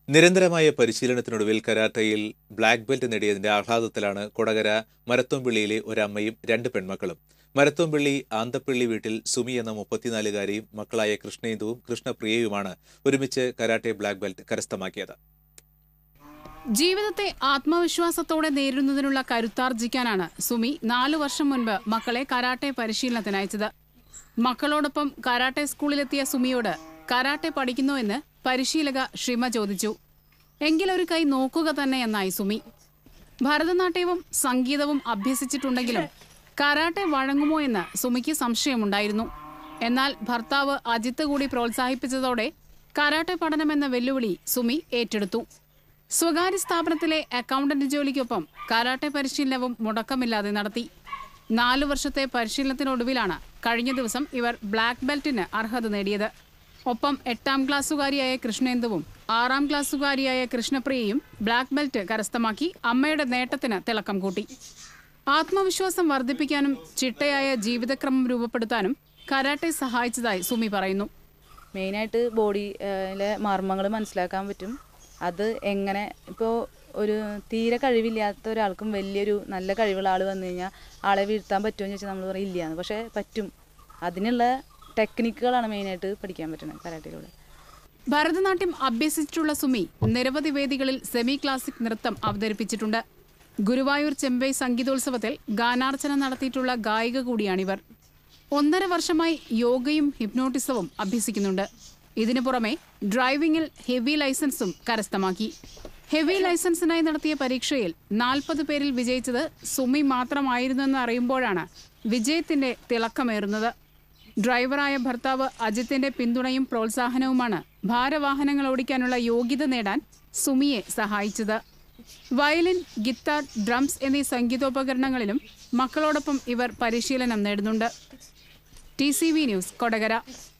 നിരന്തരമായ പരിശീലനത്തിനൊടുവിൽ കരാട്ടയിൽ ബ്ലാക്ക് ബെൽറ്റ് നേടിയതിന്റെ ആഹ്ലാദത്തിലാണ് കൊടകര മരത്തോമ്പിള്ളിയിലെ ഒരമ്മയും രണ്ട് പെൺമക്കളും മരത്തോമ്പിള്ളി ആന്തപ്പള്ളി വീട്ടിൽ സുമി എന്ന മുപ്പത്തിനാലുകാരിയും മക്കളായ കൃഷ്ണേന്ദുവും കൃഷ്ണപ്രിയയുമാണ് ഒരുമിച്ച് കരാട്ടെ ബ്ലാക്ക് ബെൽറ്റ് കരസ്ഥമാക്കിയത് ജീവിതത്തെ ആത്മവിശ്വാസത്തോടെ നേരിടുന്നതിനുള്ള കരുത്താർജിക്കാനാണ് സുമി നാലു വർഷം മുൻപ് മക്കളെ കരാട്ടെ പരിശീലനത്തിനയച്ചത് മക്കളോടൊപ്പം കരാട്ടെ സ്കൂളിലെത്തിയ സുമിയോട് കരാട്ടെ പഠിക്കുന്നോ എന്ന് പരിശീലക ഷിമ ചോദിച്ചു എങ്കിലൊരു കൈ നോക്കുക തന്നെ എന്നായി സുമി ഭരതനാട്യവും സംഗീതവും അഭ്യസിച്ചിട്ടുണ്ടെങ്കിലും കരാട്ടെ വഴങ്ങുമോ എന്ന് സുമിക്ക് സംശയമുണ്ടായിരുന്നു എന്നാൽ ഭർത്താവ് അജിത്ത് കൂടി പ്രോത്സാഹിപ്പിച്ചതോടെ കരാട്ടെ പഠനമെന്ന വെല്ലുവിളി സുമി ഏറ്റെടുത്തു സ്വകാര്യ സ്ഥാപനത്തിലെ അക്കൗണ്ടന്റ് ജോലിക്കൊപ്പം കരാട്ടെ പരിശീലനവും മുടക്കമില്ലാതെ നടത്തി നാലു വർഷത്തെ പരിശീലനത്തിനൊടുവിലാണ് കഴിഞ്ഞ ദിവസം ഇവർ ബ്ലാക്ക് ബെൽറ്റിന് അർഹത നേടിയത് ഒപ്പം എട്ടാം ക്ലാസ്സുകാരിയായ കൃഷ്ണേന്ദുവും ആറാം ക്ലാസ്സുകാരിയായ കൃഷ്ണപ്രിയയും ബ്ലാക്ക് ബെൽറ്റ് കരസ്ഥമാക്കി അമ്മയുടെ നേട്ടത്തിന് തിളക്കം കൂട്ടി ആത്മവിശ്വാസം വർദ്ധിപ്പിക്കാനും ചിട്ടയായ ജീവിതക്രമം രൂപപ്പെടുത്താനും കരാട്ടെ സഹായിച്ചതായി സുമി പറയുന്നു മെയിനായിട്ട് ബോഡിയിലെ മർമ്മങ്ങൾ മനസ്സിലാക്കാൻ പറ്റും അത് എങ്ങനെ ഇപ്പോൾ ഒരു തീരെ കഴിവില്ലാത്ത ഒരാൾക്കും വലിയൊരു നല്ല കഴിവുള്ള ആൾ വന്നു കഴിഞ്ഞാൽ ആളെ വീഴ്ത്താൻ പറ്റുമോ എന്ന് ചോദിച്ചാൽ നമ്മൾ പറയും ഇല്ലയെന്ന് പക്ഷേ പറ്റും അതിനുള്ള ടെക്നിക്കുകളാണ് മെയിനായിട്ട് പഠിക്കാൻ പറ്റുന്നത് കരാട്ടയിലൂടെ ഭരതനാട്യം അഭ്യസിച്ചിട്ടുള്ള സുമി നിരവധി വേദികളിൽ സെമി ക്ലാസിക് നൃത്തം അവതരിപ്പിച്ചിട്ടുണ്ട് ഗുരുവായൂർ ചെമ്പൈ സംഗീതോത്സവത്തിൽ ഗാനാർച്ചന നടത്തിയിട്ടുള്ള ഗായിക കൂടിയാണിവർ ഒന്നര വർഷമായി യോഗയും ഹിപ്നോട്ടിസവും അഭ്യസിക്കുന്നുണ്ട് ഇതിനു പുറമെ ഡ്രൈവിംഗിൽ ഹെവി ലൈസൻസും കരസ്ഥമാക്കി ഹെവി ലൈസൻസിനായി നടത്തിയ പരീക്ഷയിൽ നാൽപ്പത് പേരിൽ വിജയിച്ചത് സുമി മാത്രമായിരുന്നെന്ന് അറിയുമ്പോഴാണ് വിജയത്തിന്റെ തിളക്കമേറുന്നത് ഡ്രൈവറായ ഭർത്താവ് അജിത്തിന്റെ പിന്തുണയും പ്രോത്സാഹനവുമാണ് ഭാരവാഹനങ്ങൾ ഓടിക്കാനുള്ള യോഗ്യത നേടാൻ സുമിയെ സഹായിച്ചത് വയലിൻ ഗിത്താർ ഡ്രംസ് എന്നീ സംഗീതോപകരണങ്ങളിലും മക്കളോടൊപ്പം ഇവർ പരിശീലനം നേടുന്നുണ്ട് T C V news Kodakara